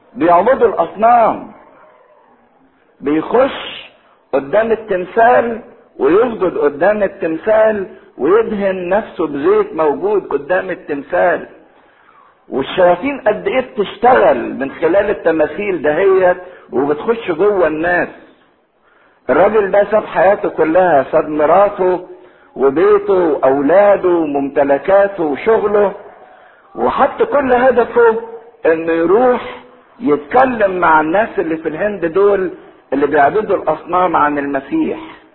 بيعبدوا الاصنام بيخش قدام التمثال ويسجد قدام التمثال ويدهن نفسه بزيت موجود قدام التمثال والشياطين قد ايه بتشتغل من خلال التماثيل دهيت وبتخش جوه الناس الراجل ده ساب حياته كلها ساب مراته وبيته واولاده وممتلكاته وشغله وحط كل هدفه انه يروح يتكلم مع الناس اللي في الهند دول اللي بيعبدوا الاصنام عن المسيح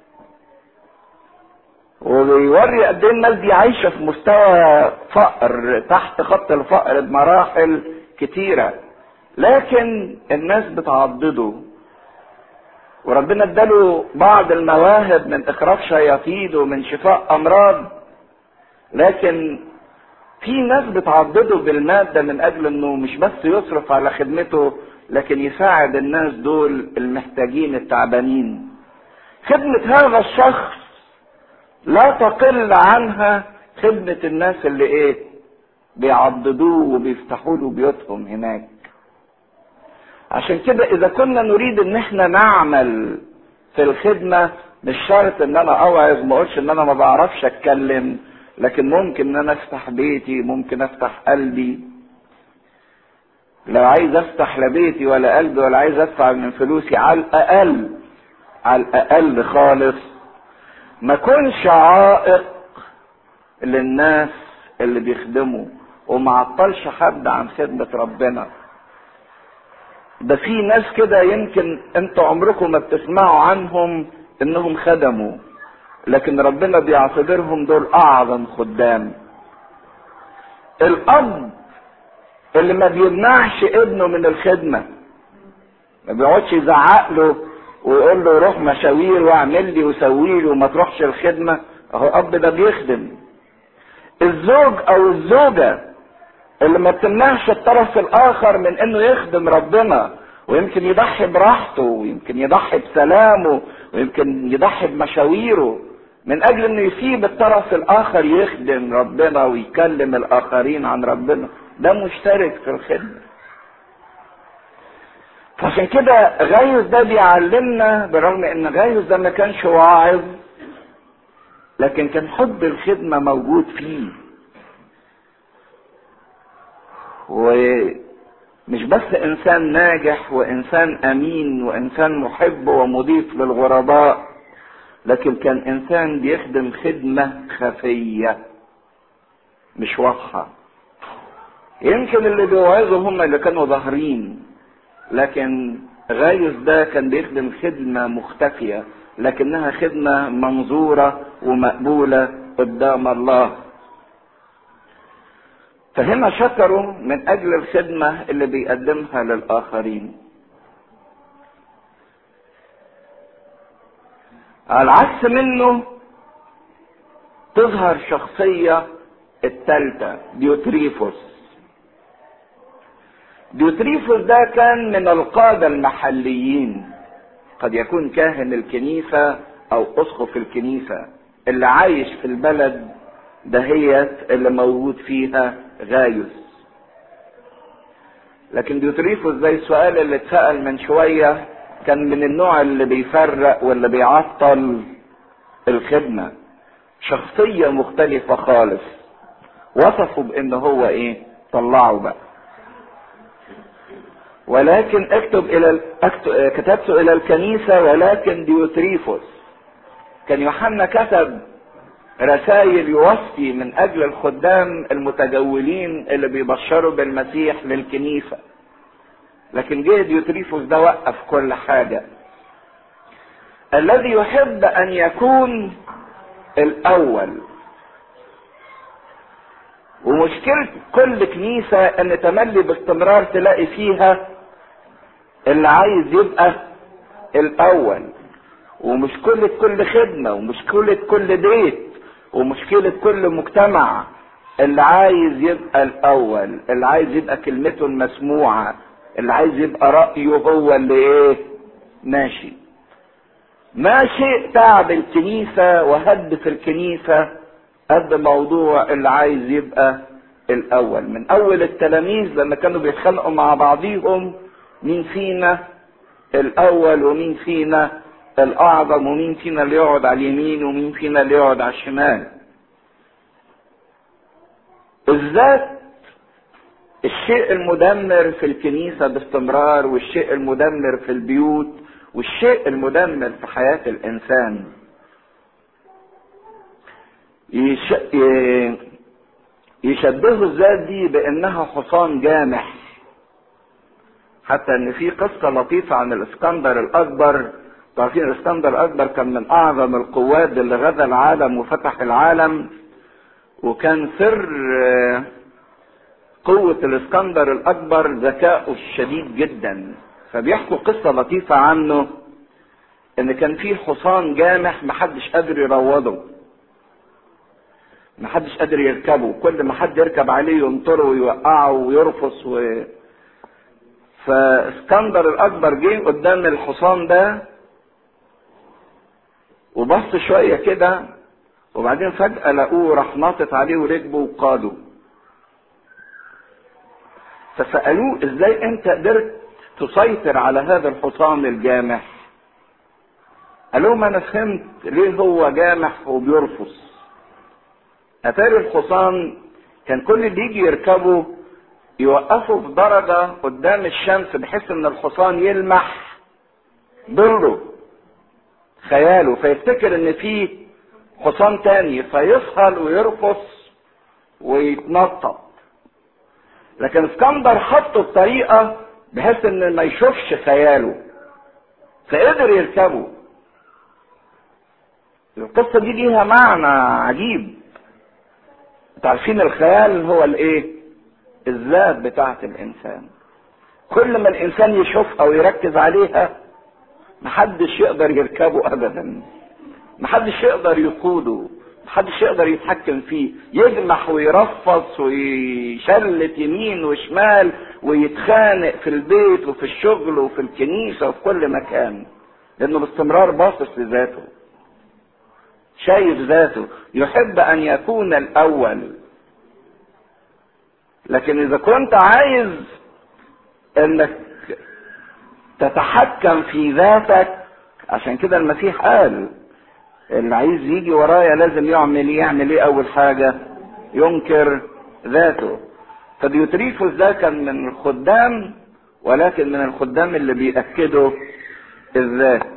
وبيوري قد ايه الناس دي عايشه في مستوى فقر تحت خط الفقر بمراحل كتيره لكن الناس بتعضده وربنا اداله بعض المواهب من اخراج شياطين ومن شفاء امراض لكن في ناس بتعضده بالماده من اجل انه مش بس يصرف على خدمته لكن يساعد الناس دول المحتاجين التعبانين خدمه هذا الشخص لا تقل عنها خدمه الناس اللي ايه بيعضدوه وبيفتحوا له بيوتهم هناك عشان كده اذا كنا نريد ان احنا نعمل في الخدمة مش شرط ان انا اوعظ ما اقولش ان انا ما بعرفش اتكلم لكن ممكن ان انا افتح بيتي ممكن افتح قلبي لو عايز افتح لا بيتي ولا قلبي ولا عايز ادفع من فلوسي على الاقل على الاقل خالص ما اكونش عائق للناس اللي بيخدموا وما عطلش حد عن خدمة ربنا ده في ناس كده يمكن انتوا عمركم ما بتسمعوا عنهم انهم خدموا لكن ربنا بيعتبرهم دول اعظم خدام الاب اللي ما بيمنعش ابنه من الخدمة ما بيقعدش يزعق له ويقول له روح مشاوير واعمل لي وسوي لي وما تروحش الخدمة اهو اب ده بيخدم الزوج او الزوجة اللي ما بتمنعش الطرف الاخر من انه يخدم ربنا ويمكن يضحي براحته ويمكن يضحي بسلامه ويمكن يضحي بمشاويره من اجل انه يسيب الطرف الاخر يخدم ربنا ويكلم الاخرين عن ربنا ده مشترك في الخدمه فعشان كده غايوس ده بيعلمنا بالرغم ان غايوس ده ما كانش واعظ لكن كان حب الخدمه موجود فيه ومش بس انسان ناجح وانسان امين وانسان محب ومضيف للغرباء لكن كان انسان بيخدم خدمه خفيه مش واضحه يمكن اللي بيوعظوا هم اللي كانوا ظاهرين لكن غايوس ده كان بيخدم خدمه مختفيه لكنها خدمه منظوره ومقبوله قدام الله فهنا شكروا من اجل الخدمه اللي بيقدمها للاخرين على العكس منه تظهر شخصيه الثالثه ديوتريفوس ديوتريفوس ده كان من القادة المحليين قد يكون كاهن الكنيسة أو أسقف الكنيسة اللي عايش في البلد دهيت اللي موجود فيها غايوس لكن ديوتريفوس زي السؤال اللي اتسأل من شوية كان من النوع اللي بيفرق واللي بيعطل الخدمة شخصية مختلفة خالص وصفوا بان هو ايه طلعوا بقى ولكن اكتب الى كتبت الى الكنيسة ولكن ديوتريفوس كان يوحنا كتب رسائل يوصي من اجل الخدام المتجولين اللي بيبشروا بالمسيح للكنيسة لكن جه ديوتريفوس ده وقف كل حاجة الذي يحب ان يكون الاول ومشكلة كل كنيسة ان تملي باستمرار تلاقي فيها اللي عايز يبقى الاول ومشكلة كل خدمة ومشكلة كل بيت ومشكلة كل مجتمع اللي عايز يبقى الاول اللي عايز يبقى كلمته المسموعة اللي عايز يبقى رأيه هو اللي ايه ماشي ما شيء تعب الكنيسة وهد في الكنيسة قد موضوع اللي عايز يبقى الاول من اول التلاميذ لما كانوا بيتخانقوا مع بعضيهم مين فينا الاول ومين فينا الاعظم ومين فينا اللي يقعد على اليمين ومين فينا اللي يقعد على الشمال الذات الشيء المدمر في الكنيسة باستمرار والشيء المدمر في البيوت والشيء المدمر في حياة الإنسان يش... يشبهوا الذات دي بأنها حصان جامح حتى ان في قصة لطيفة عن الاسكندر الاكبر تعرفين الاسكندر الاكبر كان من اعظم القوات اللي غزا العالم وفتح العالم وكان سر قوة الاسكندر الاكبر ذكاؤه الشديد جدا فبيحكوا قصة لطيفة عنه ان كان في حصان جامح محدش قادر يروضه محدش قادر يركبه كل ما حد يركب عليه ينطره ويوقعه ويرفص و... فاسكندر الاكبر جه قدام الحصان ده وبص شوية كده وبعدين فجأة لقوه راح ناطط عليه وركبه وقاده فسألوه ازاي انت قدرت تسيطر على هذا الحصان الجامح قال لهم انا فهمت ليه هو جامح وبيرفص اتاري الحصان كان كل اللي يجي يركبه يوقفه في درجة قدام الشمس بحيث ان الحصان يلمح ظله خياله فيفتكر ان في حصان تاني فيسهل ويرفص ويتنطط لكن اسكندر حطه بطريقة بحيث ان ما يشوفش خياله فقدر يركبه القصة دي ليها معنى عجيب عارفين الخيال هو الايه الذات بتاعت الانسان كل ما الانسان يشوفها ويركز عليها محدش يقدر يركبه ابدا محدش يقدر يقوده محدش يقدر يتحكم فيه يجمح ويرفص ويشلت يمين وشمال ويتخانق في البيت وفي الشغل وفي الكنيسة وفي كل مكان لانه باستمرار باصص لذاته شايف ذاته يحب ان يكون الاول لكن اذا كنت عايز انك تتحكم في ذاتك عشان كده المسيح قال اللي عايز يجي ورايا لازم يعمل ايه يعمل ايه اول حاجة ينكر ذاته فديوتريفوس ده كان من الخدام ولكن من الخدام اللي بيأكدوا الذات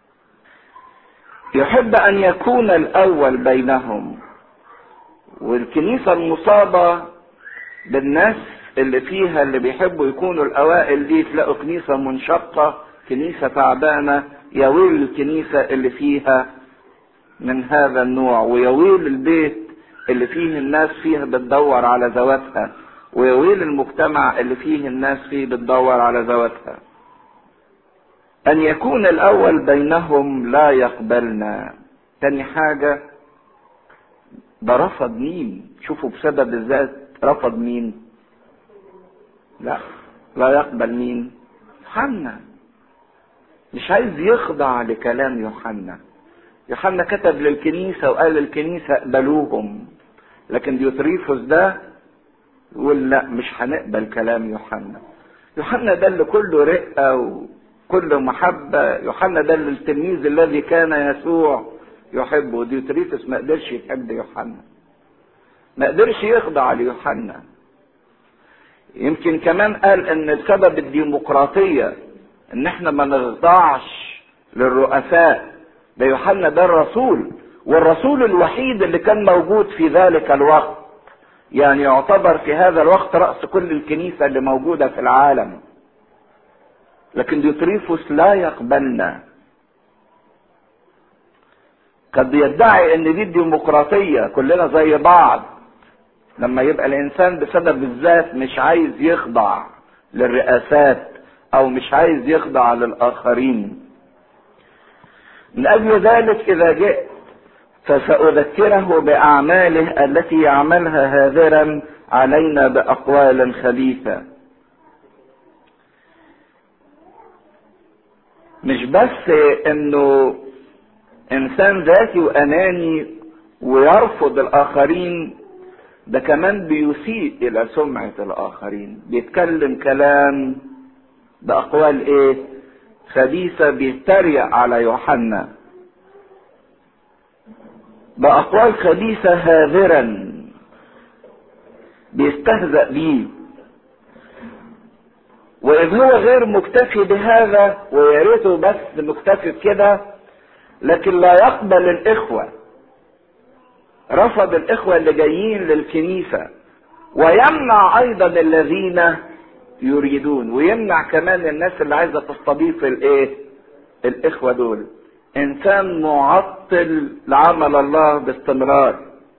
يحب ان يكون الاول بينهم والكنيسة المصابة بالناس اللي فيها اللي بيحبوا يكونوا الاوائل دي تلاقوا كنيسة منشقة كنيسة تعبانة يا ويل الكنيسة اللي فيها من هذا النوع ويا ويل البيت اللي فيه الناس فيه بتدور على ذواتها ويا ويل المجتمع اللي فيه الناس فيه بتدور على ذواتها ان يكون الاول بينهم لا يقبلنا تاني حاجة ده رفض مين شوفوا بسبب الذات رفض مين لا لا يقبل مين يوحنا مش عايز يخضع لكلام يوحنا يوحنا كتب للكنيسة وقال للكنيسة اقبلوهم لكن ديوتريفوس ده يقول لا مش هنقبل كلام يوحنا يوحنا ده اللي كله رقة وكله محبة يوحنا ده اللي التلميذ الذي كان يسوع يحبه ديوتريفوس ما قدرش يحب يوحنا ما قدرش يخضع ليوحنا يمكن كمان قال ان بسبب الديمقراطية ان احنا ما نخضعش للرؤساء ده يوحنا ده الرسول والرسول الوحيد اللي كان موجود في ذلك الوقت يعني يعتبر في هذا الوقت رأس كل الكنيسة اللي موجودة في العالم لكن ديوتريفوس لا يقبلنا قد يدعي ان دي الديمقراطية كلنا زي بعض لما يبقى الانسان بسبب الذات مش عايز يخضع للرئاسات او مش عايز يخضع للاخرين من اجل ذلك اذا جئت فساذكره باعماله التي يعملها هاذرا علينا باقوال خبيثه مش بس انه انسان ذاتي واناني ويرفض الاخرين ده كمان بيسيء الى سمعة الاخرين بيتكلم كلام باقوال ايه خبيثة بيتريق على يوحنا باقوال خبيثة هاذرا بيستهزأ بيه وإذ هو غير مكتفي بهذا ويا ريته بس مكتفي بكده لكن لا يقبل الإخوة رفض الإخوة اللي جايين للكنيسة ويمنع أيضا الذين يريدون ويمنع كمان الناس اللي عايزة تستضيف الإيه؟ الإخوة دول إنسان معطل لعمل الله باستمرار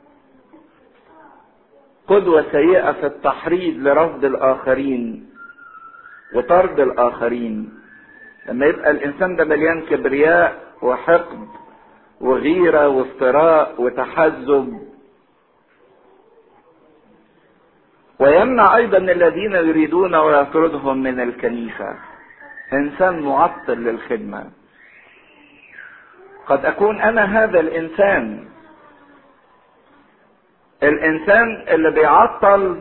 قدوة سيئة في التحريض لرفض الآخرين وطرد الآخرين لما يبقى الإنسان ده مليان كبرياء وحقد وغيرة وافتراء وتحزب ويمنع أيضا الذين يريدون ويطردهم من الكنيسة إنسان معطل للخدمة قد أكون أنا هذا الإنسان الإنسان اللي بيعطل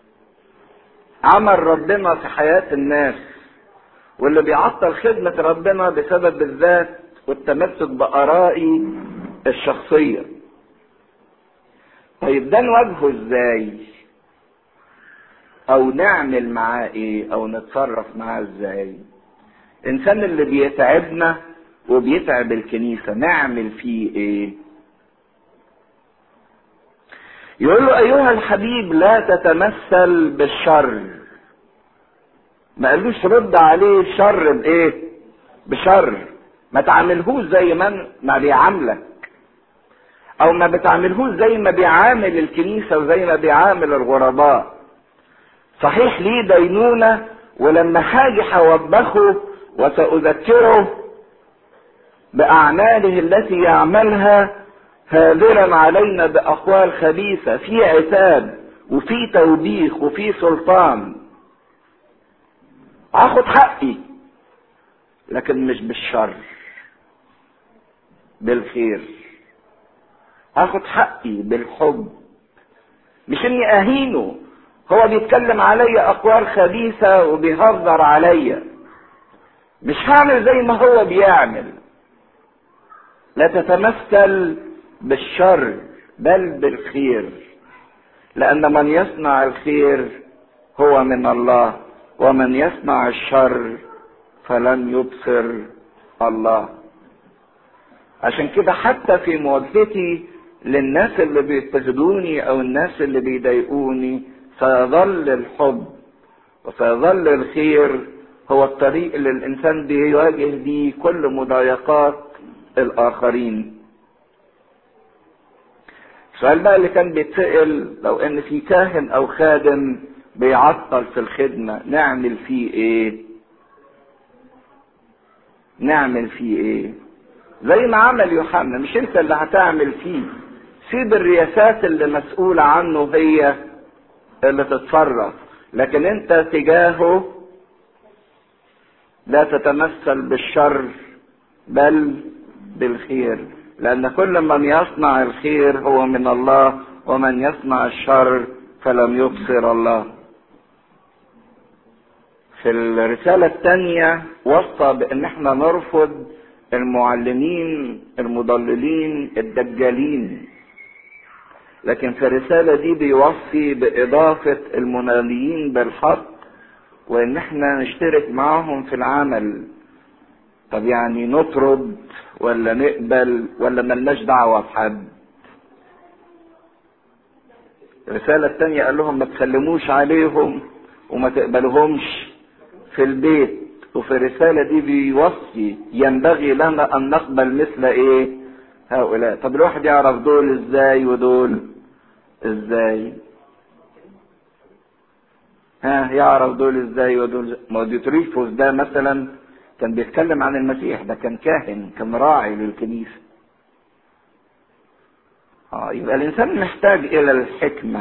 عمل ربنا في حياة الناس واللي بيعطل خدمة ربنا بسبب الذات والتمسك بآرائي الشخصية طيب ده نواجهه ازاي او نعمل معاه ايه او نتصرف معاه ازاي الانسان اللي بيتعبنا وبيتعب الكنيسة نعمل فيه ايه يقول له ايها الحبيب لا تتمثل بالشر ما قالوش رد عليه شر بايه بشر ما تعاملهوش زي ما ما بيعاملك او ما بتعاملهوش زي ما بيعامل الكنيسه وزي ما بيعامل الغرباء صحيح ليه دينونه ولما هاجي هوبخه وساذكره باعماله التي يعملها هادرا علينا باقوال خبيثه في عتاب وفي توبيخ وفي سلطان اخد حقي لكن مش بالشر بالخير اخد حقي بالحب مش اني اهينه هو بيتكلم عليا اقوال خبيثه وبيهزر عليا مش هعمل زي ما هو بيعمل لا تتمثل بالشر بل بالخير لان من يصنع الخير هو من الله ومن يصنع الشر فلن يبصر الله عشان كده حتى في مواجهتي للناس اللي بيضطهدوني او الناس اللي بيضايقوني سيظل الحب وسيظل الخير هو الطريق اللي الانسان بيواجه بيه كل مضايقات الاخرين السؤال بقى اللي كان بيتسأل لو ان في كاهن او خادم بيعطل في الخدمة نعمل فيه ايه نعمل فيه ايه زي ما عمل يوحنا مش انت اللي هتعمل فيه سيب الرياسات اللي مسؤولة عنه هي اللي تتصرف لكن انت تجاهه لا تتمثل بالشر بل بالخير لان كل من يصنع الخير هو من الله ومن يصنع الشر فلم يبصر الله في الرسالة الثانية وصى بان احنا نرفض المعلمين المضللين الدجالين لكن في الرسالة دي بيوصي بإضافة المناديين بالحق وإن احنا نشترك معاهم في العمل طب يعني نطرد ولا نقبل ولا ملناش دعوة بحد الرسالة التانية قال لهم ما تسلموش عليهم وما تقبلهمش في البيت وفي الرسالة دي بيوصي ينبغي لنا أن نقبل مثل إيه هؤلاء طب الواحد يعرف دول إزاي ودول إزاي ها يعرف دول إزاي ودول ما ديوتريفوس ده مثلا كان بيتكلم عن المسيح ده كان كاهن كان راعي للكنيسة اه يبقى الإنسان محتاج إلى الحكمة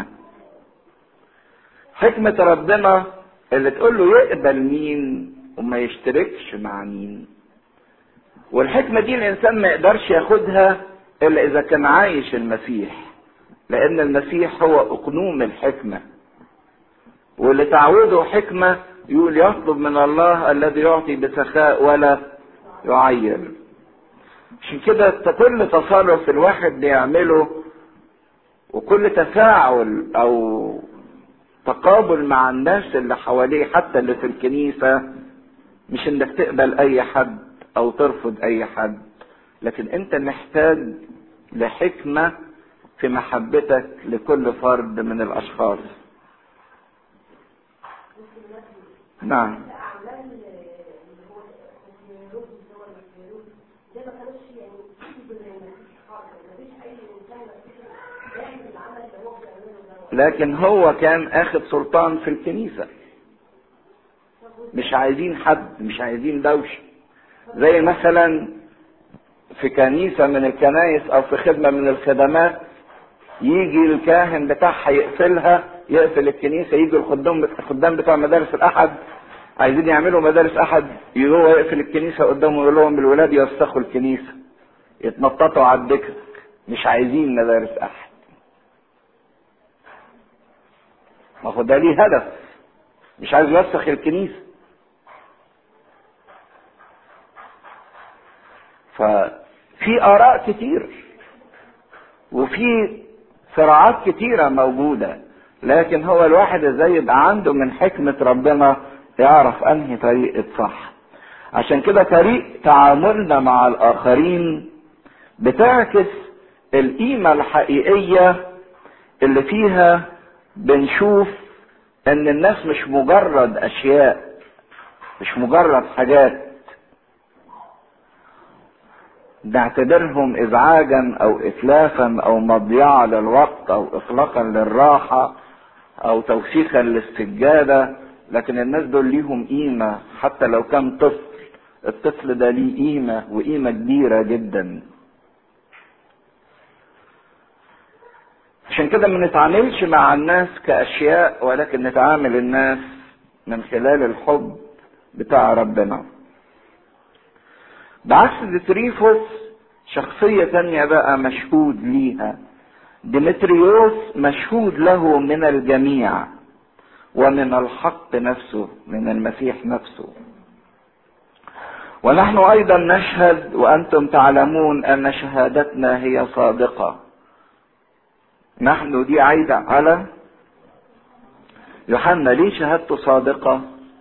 حكمة ربنا اللي تقول له يقبل مين وما يشتركش مع مين والحكمة دي الإنسان ما يقدرش ياخدها إلا إذا كان عايش المسيح لأن المسيح هو أقنوم الحكمة واللي تعوده حكمة يقول يطلب من الله الذي يعطي بسخاء ولا يعير عشان كده كل تصرف الواحد بيعمله وكل تفاعل او تقابل مع الناس اللي حواليه حتى اللي في الكنيسة مش انك تقبل اي حد او ترفض اي حد لكن انت محتاج لحكمة في محبتك لكل فرد من الاشخاص نعم لكن هو كان اخد سلطان في الكنيسة مش عايزين حد مش عايزين دوشة زي مثلا في كنيسة من الكنايس او في خدمة من الخدمات يجي الكاهن بتاعها يقفلها يقفل الكنيسة يجي الخدام الخدام بتوع مدارس الاحد عايزين يعملوا مدارس احد هو يقفل الكنيسة قدامهم يقول لهم الولاد يوسخوا الكنيسة يتنططوا على الدكك مش عايزين مدارس احد ما هو ده ليه هدف مش عايز يوسخ الكنيسة ففي آراء كتير وفي صراعات كتيرة موجودة لكن هو الواحد ازاي يبقى عنده من حكمة ربنا يعرف انهي طريقة صح عشان كده طريق تعاملنا مع الآخرين بتعكس القيمة الحقيقية اللي فيها بنشوف ان الناس مش مجرد اشياء مش مجرد حاجات نعتبرهم ازعاجا او اتلافا او مضيعة للوقت او اطلاقا للراحة او توسيخا للسجادة لكن الناس دول ليهم قيمة حتى لو كان طفل الطفل ده ليه قيمة وقيمة كبيرة جدا عشان كده ما نتعاملش مع الناس كأشياء ولكن نتعامل الناس من خلال الحب بتاع ربنا بعكس ديتريفوس شخصية تانية بقى مشهود ليها ديمتريوس مشهود له من الجميع ومن الحق نفسه من المسيح نفسه ونحن ايضا نشهد وانتم تعلمون ان شهادتنا هي صادقه نحن دي عايدة على يوحنا ليه شهادته صادقة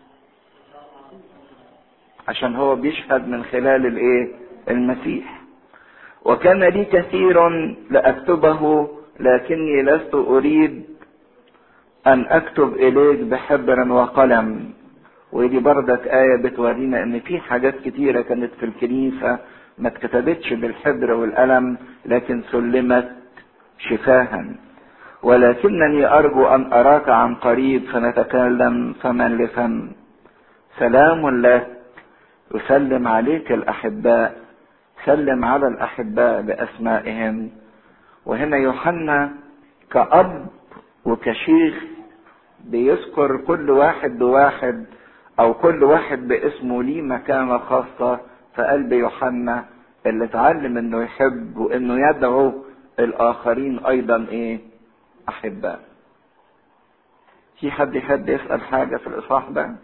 عشان هو بيشهد من خلال الايه المسيح وكان لي كثير لأكتبه لكني لست أريد أن أكتب إليك بحبر وقلم ودي بردك آية بتورينا إن في حاجات كتيرة كانت في الكنيسة ما اتكتبتش بالحبر والقلم لكن سلمت شفاها ولكنني أرجو أن أراك عن قريب فنتكلم فما لفم سلام لك أسلم عليك الأحباء سلم على الأحباء بأسمائهم وهنا يوحنا كأب وكشيخ بيذكر كل واحد بواحد أو كل واحد باسمه ليه مكانة خاصة في قلب يوحنا اللي اتعلم انه يحب وانه يدعو الاخرين ايضا ايه احباء في حد يحب يسأل حاجة في الاصحاح ده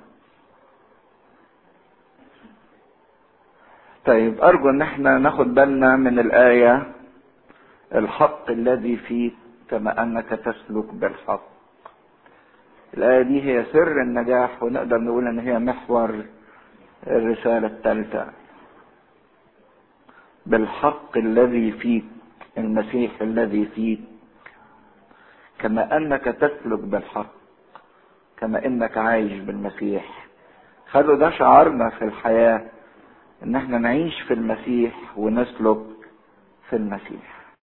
طيب ارجو ان احنا ناخد بالنا من الاية الحق الذي فيك كما انك تسلك بالحق الآية دي هي سر النجاح ونقدر نقول ان هي محور الرسالة الثالثة بالحق الذي فيك المسيح الذي فيك كما انك تسلك بالحق كما انك عايش بالمسيح خلوا ده شعارنا في الحياة ان احنا نعيش في المسيح ونسلك في المسيح